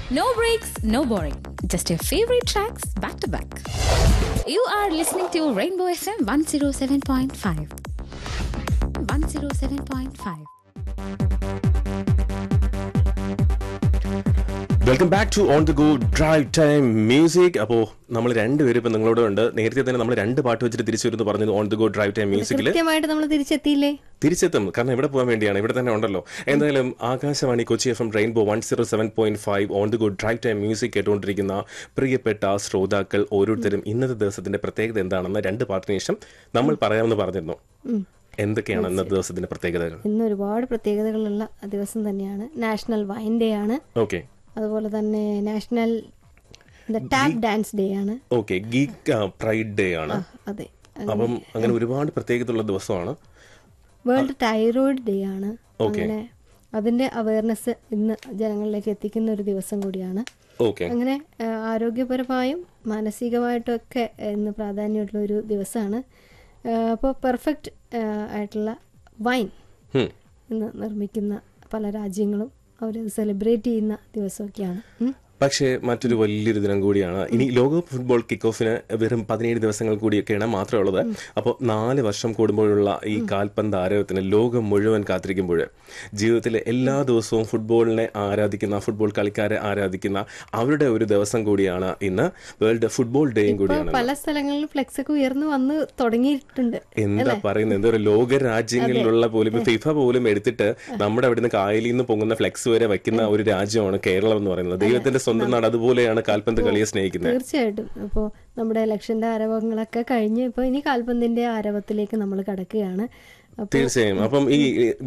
No breaks, no boring. Just your favorite tracks back to back. You are listening to Rainbow FM 107.5. 107.5. Welcome back to on the go drive time music അപ്പോൾ നമ്മൾ രണ്ടുപേരും ഇപ്പം നിങ്ങളോട് ഉണ്ട് നേരത്തെ തന്നെ നമ്മൾ രണ്ട് പാട്ട് വെച്ചിട്ട് തിരിച്ചു വരുന്നു പറഞ്ഞത് on the go drive time മ്യൂസിക്കിൽ കൃത്യമായിട്ട് നമ്മൾ തിരിച്ചെത്തിയില്ലേ തിരിച്ചെത്തും കാരണം ഇവിടെ പോകാൻ വേണ്ടിയാണ് ഇവിടെ തന്നെ ഉണ്ടല്ലോ എന്തായാലും Akashvani Kochi F M Rainbow one zero seven point five on the good drive time music കേട്ടുകൊണ്ടിരിക്കുന്ന പ്രിയപ്പെട്ട ശ്രോതാക്കൾ ഓരോരുത്തരും ഇന്നത്തെ ദിവസത്തിന്റെ പ്രത്യേകത എന്താണെന്ന് രണ്ട് പാട്ടിന് ശേഷം നമ്മൾ പറയാമെന്ന് പറഞ്ഞിരുന്നു എന്തൊക്കെയാണ് ഇന്നത്തെ ദിവസത്തിന്റെ പ്രത്യേകതകൾ ഇന്ന് ഒരുപാട് പ്രത്യേകതകളുള്ള ദിവസം തന്നെയാണ് നാഷണൽ വൈൻ ഡേ ആണ് ഓക്കെ അതുപോലെ തന്നെ നാഷണൽ ടാപ്പ് ഡാൻസ് ഡേ ആണ് ഓക്കെ ഗീക്ക് പ്രൈഡ് ഡേ ആണ് അതെ അപ്പം അങ്ങനെ ഒരുപാട് പ്രത്യേകതയുള്ള ദിവസമാണ് വേൾഡ് തൈറോയിഡ് ഡേ ആണ് Okay. അങ്ങനെ അതിന്റെ അവയർനെസ് ഇന്ന് ജനങ്ങളിലേക്ക് എത്തിക്കുന്ന ഒരു ദിവസം കൂടിയാണ് ഓക്കെ അങ്ങനെ ആ, ആരോഗ്യപരമായും മാനസികമായിട്ടും ഒക്കെ ഇന്ന് പ്രാധാന്യമുള്ള ഒരു ദിവസമാണ് അപ്പോൾ പെർഫെക്റ്റ് ആയിട്ടുള്ള വൈൻ ഇന്ന് നിർമ്മിക്കുന്ന പല രാജ്യങ്ങളും അവർ സെലിബ്രേറ്റ് ചെയ്യുന്ന ദിവസമൊക്കെയാണ് ഉം. പക്ഷേ മറ്റൊരു വലിയൊരു ദിനം കൂടിയാണ് ഇനി ലോകകപ്പ് ഫുട്ബോൾ കിക്ക് ഓഫിന് വെറും പതിനേഴ് ദിവസങ്ങൾ കൂടിയൊക്കെയാണ് മാത്രമേ ഉള്ളത് അപ്പോൾ നാല് വർഷം കൂടുമ്പോഴുള്ള ഈ കാൽപന്ത് ആരവത്തിന് ലോകം മുഴുവൻ കാത്തിരിക്കുമ്പോൾ ജീവിതത്തിലെ എല്ലാ ദിവസവും ഫുട്ബോളിനെ ആരാധിക്കുന്ന ഫുട്ബോൾ കളിക്കാരെ ആരാധിക്കുന്ന അവരുടെ ഒരു ദിവസം കൂടിയാണ് ഇന്ന് വേൾഡ് ഫുട്ബോൾ ഡേയും ഇപ്പൊ കൂടിയാണ് പല സ്ഥലങ്ങളിലും ഫ്ലെക്സ് ഒക്കെ ഉയർന്നു വന്ന് തുടങ്ങിയിട്ടുണ്ട് എന്താ പറയുന്നത് എന്താ ഒരു ലോക രാജ്യങ്ങളിലുള്ള പോലും ഇപ്പൊ ഫിഫ പോലും എടുത്തിട്ട് നമ്മുടെ അവിടുന്ന് കായലിൽ നിന്ന് പൊങ്ങുന്ന ഫ്ലെക്സ് വരെ വയ്ക്കുന്ന ഒരു രാജ്യമാണ് കേരളം എന്ന് പറയുന്നത് ദൈവത്തിന്റെ സ്വന്തം നാട് അതുപോലെയാണ് കാൽപന്ത് കളിയെ സ്നേഹിക്കുന്നത് തീർച്ചയായിട്ടും അപ്പോൾ നമ്മുടെ ഇലക്ഷന്റെ ആരവങ്ങളൊക്കെ കഴിഞ്ഞ് ഇപ്പോൾ ഇനി കാൽപന്തിന്റെ ആരവത്തിലേക്ക് നമ്മൾ കടക്കുകയാണ് അപ്പോൾ തീർച്ചയായും അപ്പം ഈ